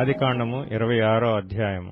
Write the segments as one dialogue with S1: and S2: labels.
S1: ఆదికాండము ఇరవై ఆరో అధ్యాయము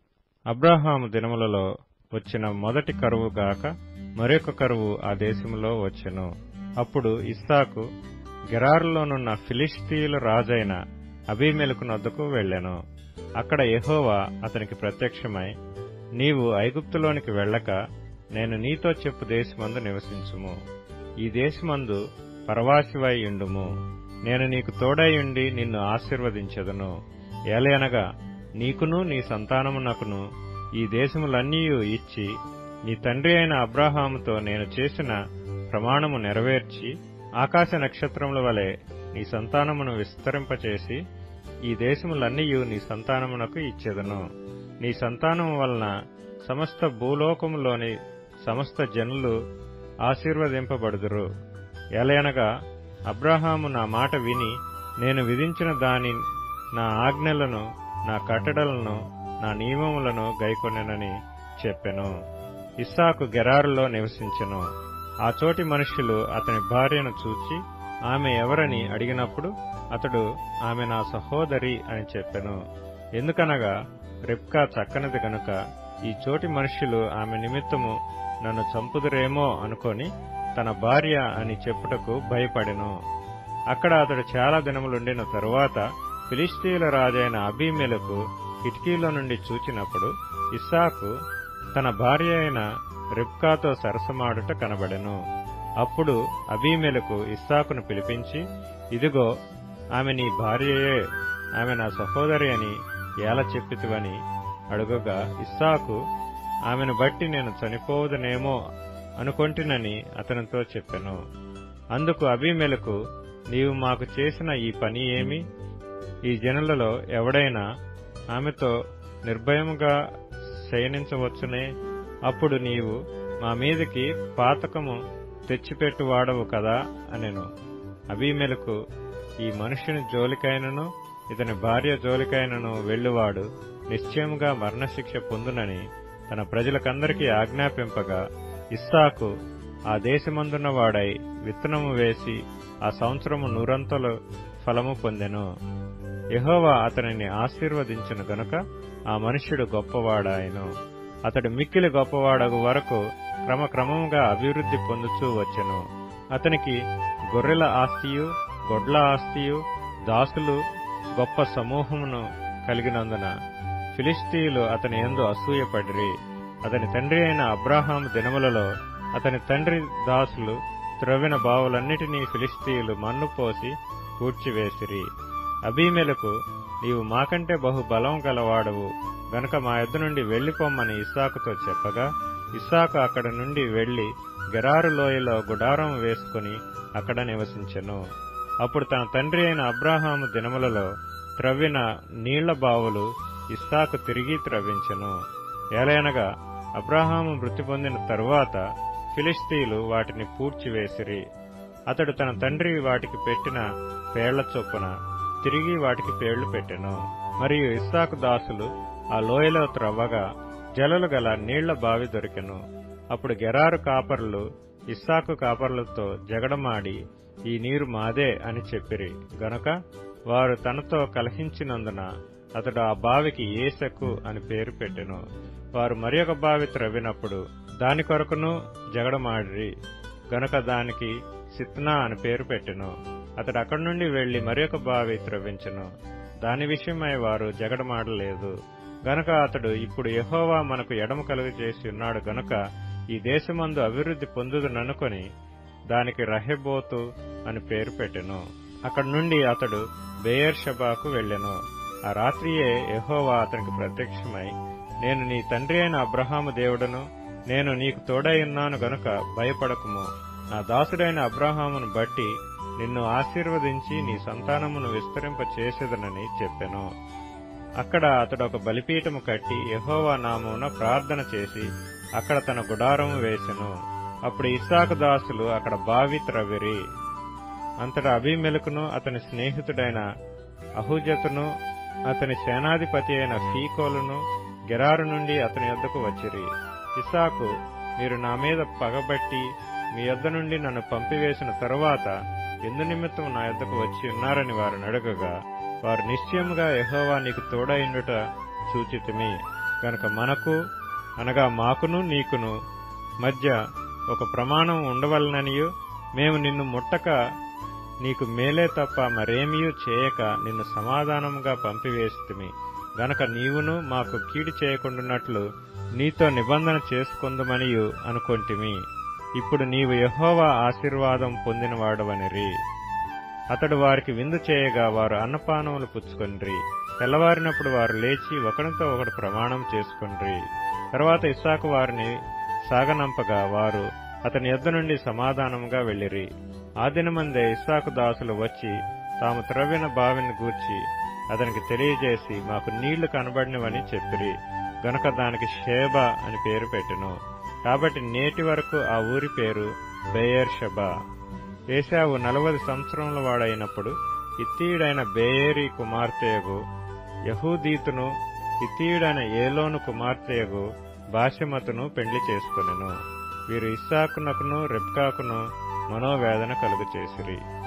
S1: అబ్రహాము దినములలో వచ్చిన మొదటి కరువు గాక మరొక కరువు ఆ దేశములో వచ్చెను అప్పుడు ఇస్సాకు గెరారులోనున్న ఫిలిస్తీయుల రాజైన అబీమెలకు నొద్దకు వెళ్ళెను అక్కడ యెహోవా అతనికి ప్రత్యక్షమై నీవు ఐగుప్తులోనికి వెళ్ళక నేను నీతో చెప్పు దేశమందు నివసించుము ఈ దేశమందు పరవాసివై ఉండుము నేను నీకు తోడైయుండి నిన్ను ఆశీర్వదించెదను ఏలయనగా నీకును నీ సంతానమునకును ఈ దేశములన్నీయు ఇచ్చి నీ తండ్రి అయిన అబ్రాహాముతో నేను చేసిన ప్రమాణము నెరవేర్చి ఆకాశ నక్షత్రముల వలె నీ సంతానమును విస్తరింపచేసి ఈ దేశములన్నీయు నీ సంతానమునకు ఇచ్చెదను నీ సంతానము వలన సమస్త భూలోకములోని సమస్త జనులు ఆశీర్వదింపబడుదురు ఎలయనగా అబ్రహాము నా మాట విని నేను విధించిన దాని నా ఆజ్ఞలను నా కట్టడలను నా నియమములను గైకొనెనని చెప్పెను ఇస్సాకు గెరారులో నివసించెను ఆ చోటి మనుష్యులు అతని భార్యను చూచి ఆమె ఎవరని అడిగినప్పుడు అతడు ఆమె నా సహోదరి అని చెప్పెను ఎందుకనగా రిప్కా చక్కనిది గనుక ఈ చోటి మనుష్యులు ఆమె నిమిత్తము నన్ను చంపుదురేమో అనుకొని తన భార్య అని చెప్పుటకు భయపడెను అక్కడ అతడు చాలా దినములుండిన తరువాత ఫిలిస్తీయుల రాజైన అబీమెలకు కిటికీలో నుండి చూచినప్పుడు ఇస్సాకు తన భార్య అయిన రిబ్కాతో సరసమాడుట కనబడెను అప్పుడు అబీమెలకు ఇస్సాకును పిలిపించి ఇదిగో ఆమె నీ భార్యయే ఆమె నా సహోదరి అని ఎలా చెప్పితివని అడుగగా ఇస్సాకు ఆమెను బట్టి నేను చనిపోవదనేమో అనుకొంటినని అతనితో చెప్పెను అందుకు అబీమెలకు నీవు మాకు చేసిన ఈ పని ఏమి ఈ జనులలో ఎవడైనా ఆమెతో నిర్భయముగా శయనించవచ్చునే అప్పుడు నీవు మా మీదికి పాతకము తెచ్చిపెట్టువాడవు కదా అనెను అబీమెలకు ఈ మనుష్యుని జోలికైనను ఇతని భార్య జోలికైనను వెళ్ళువాడు నిశ్చయముగా మరణశిక్ష పొందునని తన ప్రజలకందరికీ ఆజ్ఞాపింపగా ఇస్సాకు ఆ దేశమందున్న వాడై విత్తనము వేసి ఆ సంవత్సరము నూరంతలు ఫలము పొందెను యహోవా అతనిని ఆశీర్వదించును గనుక ఆ మనుష్యుడు గొప్పవాడాయను అతడు మిక్కిలి గొప్పవాడగు వరకు క్రమక్రమముగా అభివృద్ధి పొందుచూ వచ్చెను అతనికి గొర్రెల ఆస్తియు గొడ్ల ఆస్తియు దాసులు గొప్ప సమూహమును కలిగినందున ఫిలిస్తీయులు అతని ఎందు అసూయపడిరి అతని తండ్రి అయిన అబ్రాహాము దినములలో అతని తండ్రి దాసులు త్రవ్విన బావులన్నిటినీ ఫిలిస్తీయులు మన్ను పోసి పూడ్చివేసిరి అబీమెలకు నీవు మాకంటే బహు బలం గలవాడవు గనుక మా యొద్ద నుండి వెళ్లిపోమ్మని ఇస్సాకుతో చెప్పగా ఇస్సాకు అక్కడ నుండి వెళ్లి గెరారు లోయలో గుడారం వేసుకుని అక్కడ నివసించెను అప్పుడు తన తండ్రి అయిన అబ్రాహాము దినములలో త్రవ్విన నీళ్ల బావులు ఇస్సాకు తిరిగి త్రవ్వించెను ఏలైనగా అబ్రాహాము మృతి పొందిన తరువాత ఫిలిస్తీయులు వాటిని పూడ్చివేసిరి అతడు తన తండ్రి వాటికి పెట్టిన పేళ్ల చొప్పున తిరిగి వాటికి పేళ్లు పెట్టెను మరియు ఇస్సాకు దాసులు ఆ లోయలో త్రవ్వగా జలలు గల నీళ్ల బావి దొరికెను అప్పుడు గెరారు కాపర్లు ఇస్సాకు కాపర్లతో జగడమాడి ఈ నీరు మాదే అని చెప్పిరి గనుక వారు తనతో కలహించినందున అతడు ఆ బావికి ఏసెకు అని పేరు పెట్టెను వారు మరి ఒక బావి త్రవ్వినప్పుడు దాని కొరకును జగడమాడిరి గనుక దానికి సిత్నా అని పేరు పెట్టెను అతడు అక్కడి నుండి వెళ్లి మరి ఒక బావి త్రవ్వించెను దాని విషయమై వారు జగడమాడలేదు గనుక అతడు ఇప్పుడు యహోవా మనకు ఎడమ కలుగు చేసి ఉన్నాడు గనుక ఈ దేశమందు అభివృద్ధి పొందుదననుకొని దానికి రహెబోతు అని పేరు పెట్టెను అక్కడి నుండి అతడు బేయర్ షబాకు వెళ్లెను ఆ రాత్రియే యహోవా అతనికి ప్రత్యక్షమై నేను నీ తండ్రి అయిన అబ్రహాము దేవుడను నేను నీకు తోడై ఉన్నాను గనుక భయపడకుము నా దాసుడైన అబ్రహామును బట్టి నిన్ను ఆశీర్వదించి నీ సంతానమును విస్తరింప చేసేదనని చెప్పెను అక్కడ అతడు ఒక బలిపీఠము కట్టి యహోవా నామమున ప్రార్థన చేసి అక్కడ తన గుడారము వేసెను అప్పుడు ఇస్సాకు దాసులు అక్కడ బావి త్రవ్విరి అంతటా అభిమెలకును అతని స్నేహితుడైన అహుజతును అతని సేనాధిపతి అయిన ఫీకోలును గెరారు నుండి అతని యొద్దకు వచ్చిరి ఇసాకు మీరు నా మీద పగబట్టి మీ యొద్ద నుండి నన్ను పంపివేసిన తరువాత ఎందు నిమిత్తం నా యొద్దకు వచ్చి ఉన్నారని వారు అడగగా వారు నిశ్చయముగా యెహోవా నీకు తోడైండుట సూచితమి గనుక మనకు అనగా మాకును నీకును మధ్య ఒక ప్రమాణం ఉండవలననియు మేము నిన్ను ముట్టక నీకు మేలే తప్ప మరేమియూ చేయక నిన్ను సమాధానముగా పంపివేస్తుమి గనక నీవును మాకు కీడు చేయకుండానట్లు నీతో నిబంధన చేసుకుందుమనియు అనుకొంటిమి ఇప్పుడు నీవు యహోవా ఆశీర్వాదం పొందినవాడవనిరి అతడు వారికి విందు చేయగా వారు అన్నపానములు పుచ్చుకొనిరి తెల్లవారినప్పుడు వారు లేచి ఒకరితో ఒకడు ప్రమాణం చేసుకొనిరి తర్వాత ఇస్సాకు వారిని సాగనంపగా వారు అతని యొద్ద నుండి సమాధానముగా వెళ్లిరి ఆ దినమందే ఇస్సాకు దాసులు వచ్చి తాము త్రవ్విన బావిని గూర్చి అతనికి తెలియజేసి మాకు నీళ్లు కనబడినవని చెప్పిరి గనుక దానికి షేబ అని పేరు పెట్టెను కాబట్టి నేటి వరకు ఆ ఊరి పేరు బేయర్ షబా ఏశావు నలభై సంవత్సరముల వాడైనప్పుడు ఇత్తీయుడైన బేయేరి కుమార్తెయగు యహూదీతును ఇత్తీయుడైన ఏలోను కుమార్తెయగు బాష్యమతును పెండ్లి చేసుకొనెను వీరు ఇస్సాకునకును రెబ్కాకును మనోవేదన కలుగు చేసిరి